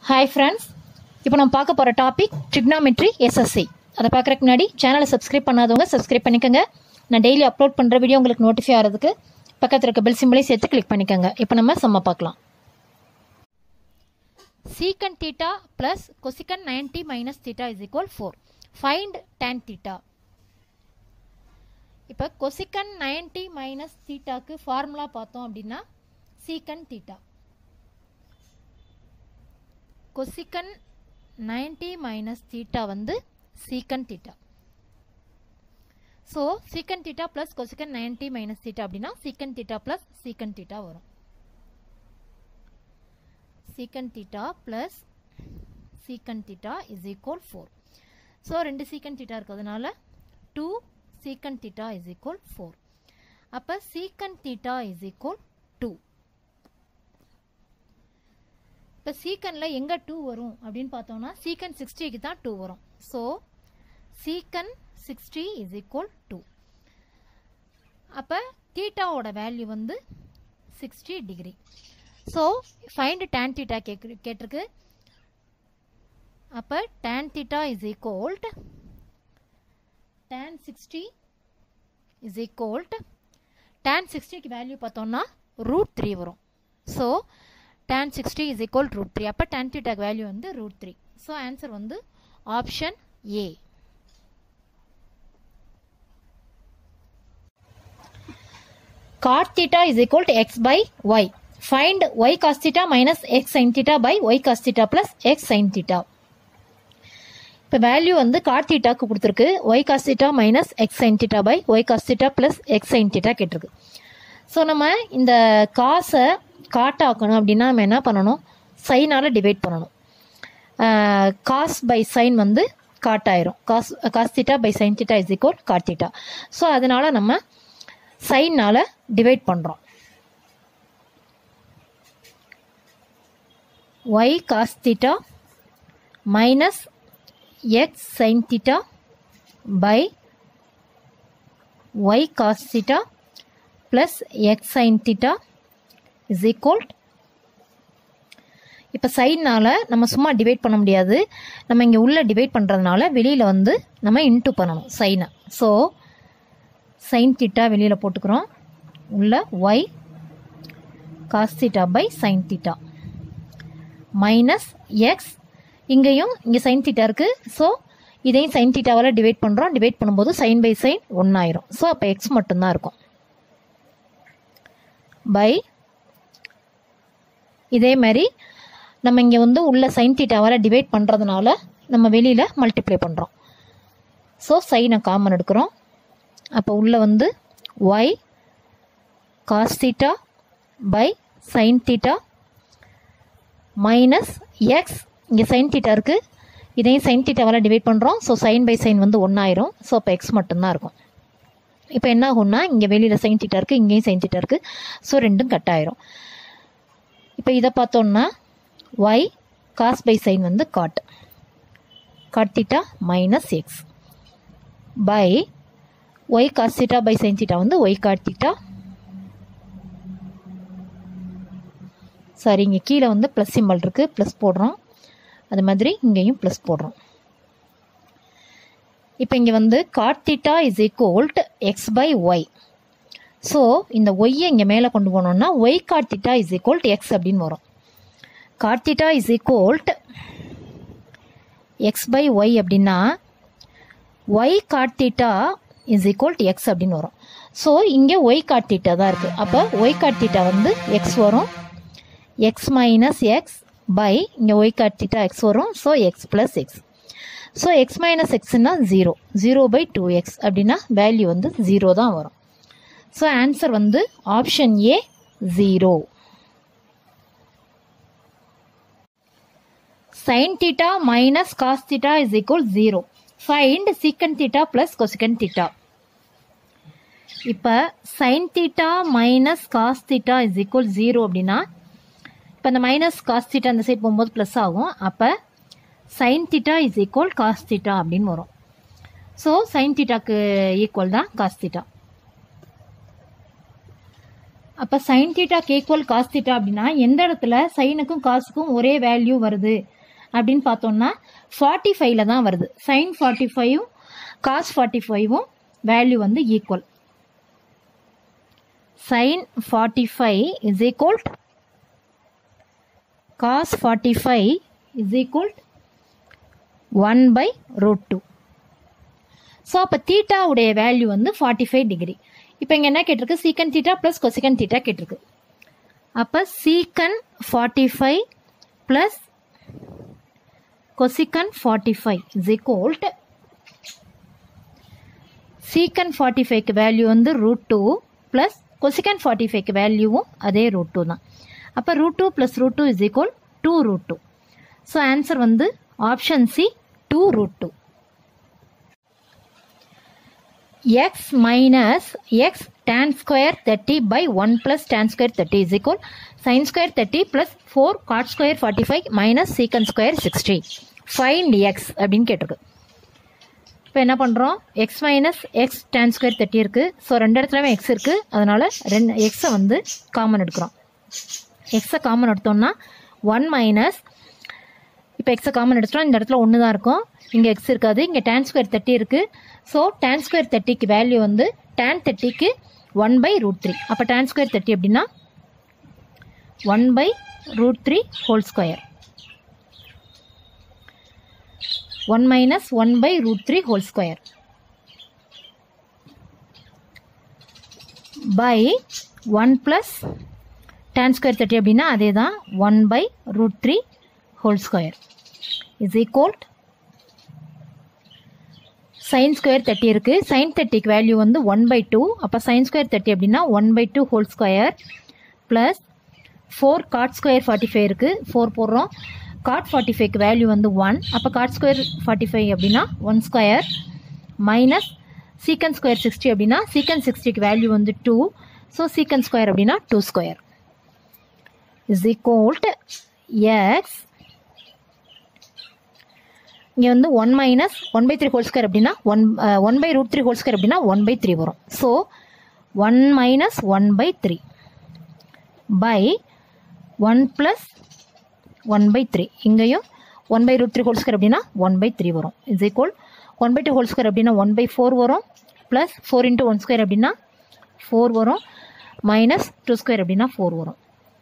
hi friends இப்போ நம்ம பார்க்க போகிற டாபிக் ட்ரிக்னாமெட்ரி எஸ்எஸ்சி அதை பார்க்குறதுக்கு முன்னாடி சேனலை சப்ஸ்கிரைப் பண்ணாதவங்க சப்ஸ்கிரைப் பண்ணிக்கோங்க நான் டெய்லி அப்லோட் பண்ணுற வீடியோ உங்களுக்கு நோட்டிஃபை ஆகிறதுக்கு பக்கத்தில் இருக்க பெல் சிம்பிளையும் சேர்த்து கிளிக் பண்ணிக்கோங்க இப்போ நம்ம செம்ம பார்க்கலாம் secant theta plus cosecant ninety minus theta is equal four find tan theta இப்போ கொசிக்கன் நைன்டி மைனஸ் தீட்டாக்கு ஃபார்முலா பார்த்தோம் அப்படின்னா secant theta cosecant ninety minus theta வந்து secant theta so secant theta plus cosecant ninety minus theta அப்படின்னா secant theta plus secant theta வரும் secant theta plus secant theta is equal four so ரெண்டு secant theta இருக்கிறதுனால two சீக்கன் theta is equal four அப்போ சீக்கன் theta is equal two இப்போ சீக்கனில் எங்கே two வரும் அப்படின்னு பார்த்தோம்னா சீக்கன் சிக்ஸ்டிக்கு தான் டூ வரும் ஸோ சீக்கன் சிக்ஸ்டி இஸ் ஈக்குவல் டூ அப்போ தீட்டாவோட வேல்யூ வந்து sixty degree so find tan theta கேக்கு கேட்டிருக்கு அப்போ tan theta is equal to tan sixty is equal to tan சிக்ஸ்டிக்கு வேல்யூ பார்த்தோம்னா ரூட் த்ரீ வரும் so tan 60 is equal to root 3 அப்போ tan theta வேல்யூ வந்து root 3 ஸோ ஆன்சர் வந்து option A cot theta is equal to x by y find y cos theta minus x sin theta by y cos theta plus x sin theta இப்போ value வந்து cot தீட்டாக்கு கொடுத்துருக்கு Y cos theta minus X sine theta by Y cos theta plus X sine theta கேட்டிருக்கு so நம்ம இந்த காசை காட்டாக்கணும் அப்படின்னா நம்ம என்ன பண்ணணும் சைனால் டிவைட் பண்ணணும் காஸ் பை சைன் வந்து காட்டாயிரும் cos cos theta by sine theta is equal cot theta so அதனால் நம்ம சைனால் டிவைட் பண்ணுறோம் Y cos theta minus X sine theta by Y cos theta plus X sine theta is equal இப்போ சைனால் நம்ம சும்மா டிவைட் பண்ண முடியாது நம்ம இங்கே உள்ளே டிவைட் பண்ணுறதுனால வெளியில் வந்து நம்ம இன்ட்டு பண்ணணும் சைனை ஸோ சைன் தீட்டா வெளியில் போட்டுக்கிறோம் உள்ள Y cos theta by sine theta minus X இங்கேயும் இங்கே சைன் தீட்டா இருக்குது ஸோ இதையும் சைன் தீட்டாவால் டிவைட் பண்ணுறோம் டிவைட் பண்ணும்போது சைன் பை சைன் ஒன்றாயிரும் ஸோ அப்போ எக்ஸ் மட்டும்தான் இருக்கும் பை இதே மாதிரி நம்ம இங்கே வந்து உள்ள சைன் தீட்டாவால் டிவைட் பண்ணுறதுனால நம்ம வெளியில் மல்டிப்ளை பண்ணுறோம் ஸோ சைனை காமன் எடுக்கிறோம் அப்போ உள்ளே வந்து Y cos theta by sine theta minus X இங்கே சைன் தீட்டா இருக்குது இதையும் சைன் தீட்டாவால் டிவைட் பண்ணுறோம் ஸோ சைன் பை சைன் வந்து ஒன்றாயிரும் ஸோ அப்போ எக்ஸ் மட்டும்தான் இருக்கும் இப்போ என்ன ஆகும்னா இங்கே வெளியில் சைன் தீட்டா இருக்குது இங்கேயும் சைன் தீட்டா இருக்குது ஸோ ரெண்டும் கட் ஆயிரும் இப்போ இதை பார்த்தோம்னா ஒய் காஸ் பை சைன் வந்து cot cot theta minus X by Y cos theta by sine theta வந்து ஒய் காட் தீட்டா சாரி இங்கே கீழே வந்து ப்ளஸ் சிம்பிள் இருக்குது ப்ளஸ் போடுறோம் அது மாதிரி இங்கேயும் ப்ளஸ் போடுறோம் இப்போ இங்கே வந்து cot theta is equal to x by y so இந்த ஒய்யை இங்கே மேலே கொண்டு போனோம்னா y cot theta is equal to x அப்படின்னு வரும் cot theta is equal to x by y அப்படின்னா y cot theta is equal to x அப்படின்னு வரும் ஸோ இங்கே ஒய் காட் தீட்டா தான் இருக்குது அப்போ ஒய் காட் தீட்டா வந்து எக்ஸ் வரும் எக்ஸ் மைனஸ் எக்ஸ் பை இங்கே ஒய் காட் தீட்டா எக்ஸ் வரும் so x plus x so x minus எக்ஸ்னா zero zero by two x அப்படின்னா வேல்யூ வந்து ஜீரோ தான் வரும் ஸோ ஆன்சர் வந்து option A zero sine theta minus cos theta is equal zero find secant theta plus cosecant theta இப்போ sine theta minus cos theta is equal zero அப்படின்னா இப்போ இந்த minus cos theta அந்த side போகும்போது plus ஆகும் அப்போ sine theta is equal cos theta அப்படின்னு வரும் ஸோ சைன் தீட்டாக்கு ஈக்குவல் தான் காஸ் தீட்டா அப்போ சைன் தீட்டாக்கு ஈக்குவல் காஸ் தீட்டா அப்படின்னா எந்த இடத்துல சைனுக்கும் காசுக்கும் ஒரே வேல்யூ வருது அப்படின்னு பார்த்தோம்னா ஃபார்ட்டி ஃபைவ்ல தான் வருது சைன் ஃபார்ட்டி ஃபைவும் காஸ் ஃபார்ட்டி ஃபைவும் வேல்யூ வந்து equal sine forty five is equal cos forty five is equal one by root two so அப்போ தீட்டாவுடைய வேல்யூ வந்து ஃபார்ட்டி ஃபைவ் டிகிரி இப்போ இங்கே என்ன கேட்டிருக்கு சீக்கன் தீட்டா ப்ளஸ் கொசிகன் தீட்டா கேட்டிருக்கு அப்போ secant forty five plus cosecant forty five is equal secant forty ஃபைவ்க்கு வேல்யூ வந்து root two plus cosecant forty ஃபைவ்க்கு வேல்யூவும் அதே ரூட் டூ தான் அப்போ root two plus root two is equal two root two so answer வந்து option C two root two x minus x tan square 30 by 1 plus tan square 30 is equal sin square 30 plus 4 cot square 45 minus secant square 60 find x அப்படின்னு கேட்டிருக்கு இப்போ என்ன பண்ணுறோம் x minus x tan square thirty இருக்குது so ரெண்டு இடத்துலையுமே X இருக்குது அதனால் ரெண்டு எக்ஸை வந்து காமன் எடுக்கிறோம் எக்ஸை காமன் எடுத்தோம்னா ஒன் மைனஸ் இப்போ எக்ஸை காமன் எடுத்துட்டோம் இந்த இடத்துல ஒன்று தான் இருக்கும் இங்கே எக்ஸ் இருக்காது இங்கே டேன் ஸ்கொயர் தேர்ட்டி இருக்குது ஸோ டேன் ஸ்கொயர் தேர்ட்டிக்கு வேல்யூ வந்து டேன் தேர்ட்டிக்கு ஒன் பை ரூட் த்ரீ அப்போ டேன் ஸ்கொயர் தேர்ட்டி அப்படின்னா one by root three whole square one minus one by root three whole square by one plus tan square thirty அப்படின்னா அதே தான் one by root three whole square is equal sine square thirty இருக்குது sine தேர்ட்டிக்கு value வந்து one by two அப்போ sine square thirty அப்படின்னா one by two whole square plus four cot square forty five இருக்குது four போடுறோம் cot forty ஃபைவ்க்கு value வந்து one அப்போ காட் ஸ்கொயர் ஃபார்ட்டி ஃபைவ் அப்படின்னா one square minus secant square sixty அப்படின்னா secant சிக்ஸ்டிக்கு வேல்யூ வந்து டூ ஸோ சீக்கன் ஸ்கொயர் அப்படின்னா two square is equal x இங்கே வந்து one minus one by three whole square அப்படின்னா one one by root three whole square அப்படின்னா one by three வரும் so one minus one by three by one plus one by three இங்கேயும் one by root three whole square அப்படின்னா one by three வரும் is equal one by two whole square அப்படின்னா one by four வரும் plus four into one square அப்படின்னா four வரும் minus two square அப்படின்னா four வரும்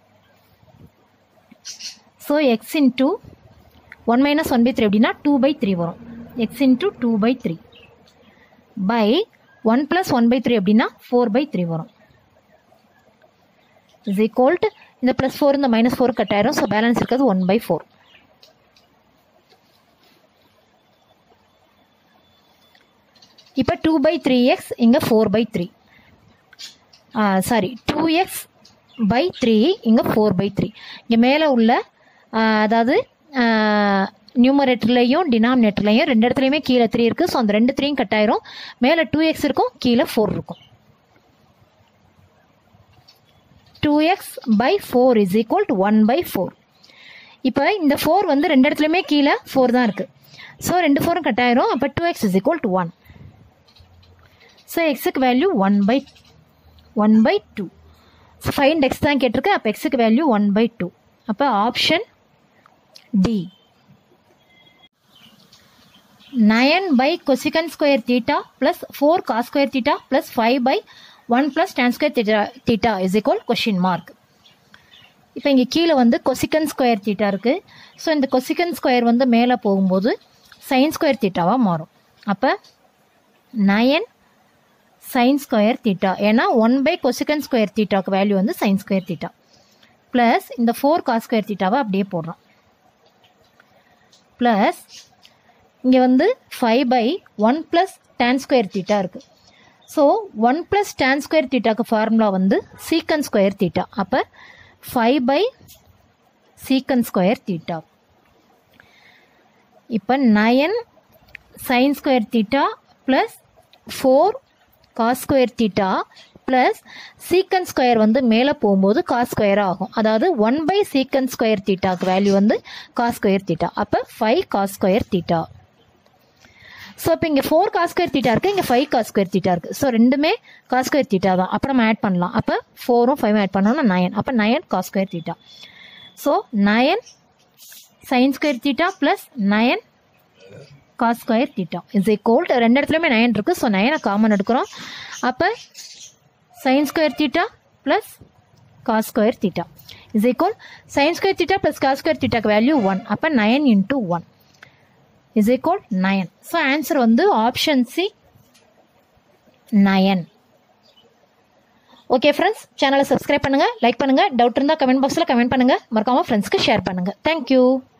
so x into one minus one by three அப்படின்னா two by three வரும் x into two by three by one plus one by three அப்படின்னா four by three வரும் is equal இந்த plus four இந்த minus four cut ஆயிரும் so balance இருக்கிறது one by four இப்போ two by three x இங்கே four by three sorry two x by three இங்கே four by three இங்கே மேலே உள்ள அதாவது நியூமரேட்டர்லையும் டினாமினேட்டர்லையும் ரெண்டு இடத்துலையுமே கீழே த்ரீ இருக்குது ஸோ அந்த ரெண்டு த்ரீயும் கட் ஆயிரும் மேலே டூ எக்ஸ் இருக்கும் கீழே ஃபோர் இருக்கும் two x by four is equal to one by four இப்போ இந்த ஃபோர் வந்து ரெண்டு இடத்துலையுமே கீழே ஃபோர் தான் இருக்குது ஸோ ரெண்டு ஃபோரும் கட் ஆயிரும் அப்போ two x is equal to one so எக்ஸுக்கு value one by one by two find x தான் கேட்டிருக்கு அப்போ எக்ஸுக்கு வேல்யூ ஒன் பை டூ அப்போ option D nine by cosecant square theta plus four cos square theta plus five by one plus tan square theta theta is equal question mark இப்போ இங்கே கீழே வந்து cosecant square theta இருக்குது so இந்த cosecant square வந்து மேலே போகும்போது sine square தீட்டாவாக மாறும் அப்போ நயன் சைன் ஸ்கொயர் தீட்டா ஏன்னா ஒன் பை கொசிகன் ஸ்கொயர் தீட்டாக்கு வேல்யூ வந்து சைன் ஸ்கொயர் தீட்டா ப்ளஸ் இந்த ஃபோர் காஸ் ஸ்கொயர் தீட்டாவை அப்படியே போடுறோம் ப்ளஸ் இங்கே வந்து five by one plus tan square theta இருக்குது so one plus tan square தீட்டாக்கு ஃபார்முலா வந்து சீக்கன் ஸ்கொயர் தீட்டா அப்போ five by secant square theta இப்போ nine sine square theta plus four cos square theta plus secant square வந்து மேலே போகும்போது cos square ஆகும் அதாவது ஒன் பை சீக்கன் ஸ்கொயர் தீட்டாக்கு வேல்யூ வந்து காஸ் ஸ்கொயர் தீட்டா அப்போ five cos square theta so இப்போ இங்கே ஃபோர் காஸ் ஸ்கொயர் தீட்டா இருக்குது இங்கே ஃபைவ் காஸ் ஸ்கொயர் தீட்டா இருக்குது ஸோ ரெண்டுமே காஸ் ஸ்கொயர் தீட்டா தான் அப்போ நம்ம ஆட் பண்ணலாம் அப்போ ஃபோரும் ஃபைவ் ஆட் பண்ணோம்னா நயன் அப்போ nine cos square theta so nine sine square theta plus nine cos square theta is equal ரெண்டு இடத்துலையுமே நயன் இருக்குது ஸோ நயனை காமன் எடுக்கிறோம் அப்போ sine square theta plus cos square theta is equal sine square theta plus cos square தீட்டாக்கு value one அப்போ nine into one is equal nine so answer வந்து option C nine okay friends சேனலை subscribe பண்ணுங்கள் like பண்ணுங்கள் doubt இருந்தால் comment பாக்ஸில் comment பண்ணுங்கள் மறக்காமல் ஃப்ரெண்ட்ஸ்க்கு ஷேர் பண்ணுங்கள் தேங்க்யூ